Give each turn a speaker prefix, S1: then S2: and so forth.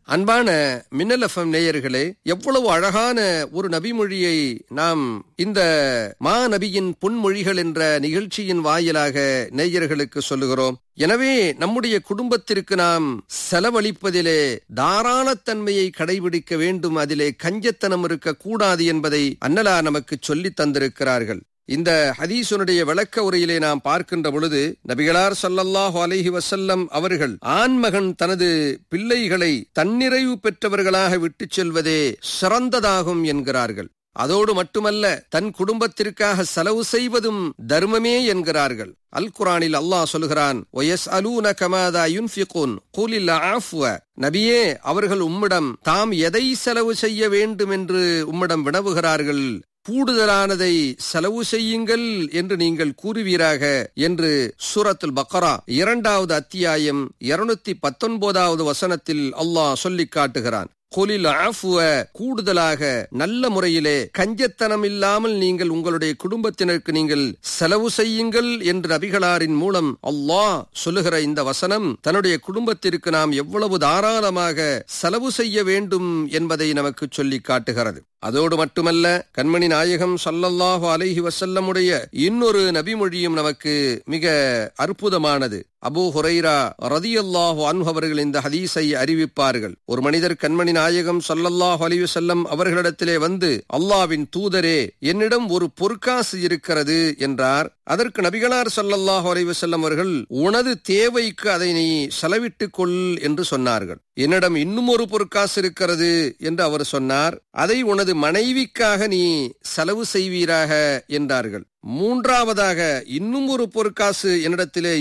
S1: அன்பான மின்னல் எஃப்எம் நேயர்களே எவ்வளவு அழகான ஒரு நபிமொழியை நாம் இந்த மா நபியின் பொன்மொழிகள் என்ற நிகழ்ச்சியின் வாயிலாக நேயர்களுக்கு சொல்லுகிறோம் எனவே நம்முடைய குடும்பத்திற்கு நாம் செலவழிப்பதிலே தாராளத்தன்மையை கடைபிடிக்க வேண்டும் அதிலே கஞ்சத்தனம் இருக்கக்கூடாது என்பதை அன்னலா நமக்கு சொல்லித் தந்திருக்கிறார்கள் இந்த ஹதீசுனுடைய விளக்க உரையிலே நாம் பார்க்கின்ற பொழுது நபிகளார் சல்லல்லாஹு அலைஹி வசல்லம் அவர்கள் ஆண்மகன் தனது பிள்ளைகளை தன்னிறைவு பெற்றவர்களாக விட்டுச் செல்வதே சிறந்ததாகும் என்கிறார்கள் அதோடு மட்டுமல்ல தன் குடும்பத்திற்காக செலவு செய்வதும் தர்மமே என்கிறார்கள் அல் குரானில் அல்லாஹ் சொல்கிறான் நபியே அவர்கள் உம்மிடம் தாம் எதை செலவு செய்ய வேண்டும் என்று உம்மிடம் வினவுகிறார்கள் கூடுதலானதை செலவு செய்யுங்கள் என்று நீங்கள் கூறுவீராக என்று சூரத்துல் பக்கரா இரண்டாவது அத்தியாயம் இருநூத்தி பத்தொன்பதாவது வசனத்தில் அல்லாஹ் சொல்லிக் காட்டுகிறான் கொலில் ஆஃபுவ கூடுதலாக நல்ல முறையிலே கஞ்சத்தனம் இல்லாமல் நீங்கள் உங்களுடைய குடும்பத்தினருக்கு நீங்கள் செலவு செய்யுங்கள் என்று நபிகளாரின் மூலம் அல்லாஹ் சொல்லுகிற இந்த வசனம் தன்னுடைய குடும்பத்திற்கு நாம் எவ்வளவு தாராளமாக செலவு செய்ய வேண்டும் என்பதை நமக்கு சொல்லி காட்டுகிறது அதோடு மட்டுமல்ல கண்மணி நாயகம் சல்லல்லாஹு அலைஹி வசல்லமுடைய இன்னொரு நபிமொழியும் நமக்கு மிக அற்புதமானது அபு ஹுரைரா ரதியல்லாஹு அன்ஹு அவர்கள் இந்த ஹதீஸை அறிவிப்பார்கள் ஒரு மனிதர் கண்மணி நாயகம் சல்லல்லாஹு அலி வசல்லம் அவர்களிடத்திலே வந்து அல்லாவின் தூதரே என்னிடம் ஒரு பொற்காசு இருக்கிறது என்றார் அதற்கு நபிகளார் சல்லல்லாஹு அலி வசல்லம் அவர்கள் உனது தேவைக்கு அதை நீ செலவிட்டுக் கொள் என்று சொன்னார்கள் என்னிடம் இன்னும் ஒரு பொற்காசு இருக்கிறது என்று அவர் சொன்னார் அதை உனது மனைவிக்காக நீ செலவு செய்வீராக என்றார்கள் மூன்றாவதாக இன்னும் ஒரு பொற்காசு என்னிடத்திலே